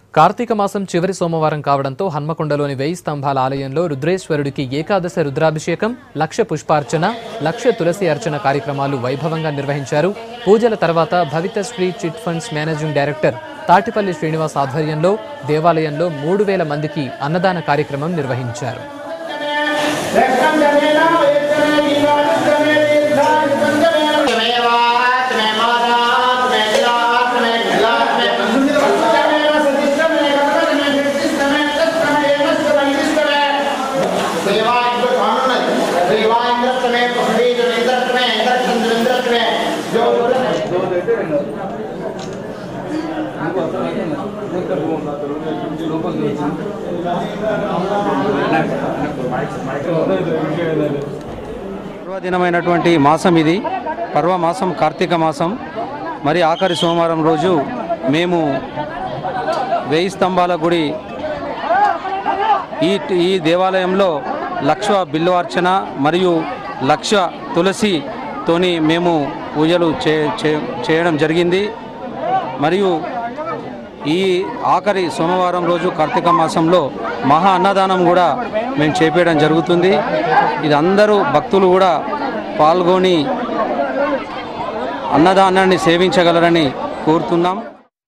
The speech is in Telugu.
కార్తీక మాసం చివరి సోమవారం కావడంతో హన్మకొండలోని వెయ్యి స్తంభాల ఆలయంలో రుద్రేశ్వరుడికి ఏకాదశ రుద్రాభిషేకం లక్ష పుష్పార్చన లక్ష తులసి అర్చన కార్యక్రమాలు వైభవంగా నిర్వహించారు పూజల తర్వాత Bhavithashri chit funds managing director Tatipalli Srinivas ఆధ్వర్యంలో దేవాలయంలో మూడు వేల మందికి అన్నదాన కార్యక్రమం నిర్వహించారు పర్వదినమైనటువంటి మాసం ఇది పర్వ మాసం కార్తీక మాసం మరి ఆఖరి సోమవారం రోజు మేము వెయ్యి స్తంభాల గుడి ఈ ఈ దేవాలయంలో లక్ష బిల్లువార్చన మరియు లక్ష తులసితోని మేము పూజలు చే చే- చేయడం జరిగింది మరియు ఈ ఆఖరి సోమవారం రోజు కార్తీక మాసంలో మహా అన్నదానం కూడా మేము చేపేయడం జరుగుతుంది ఇది అందరూ భక్తులు కూడా పాల్గొని అన్నదానాన్ని సేవించగలరని కోరుతున్నాం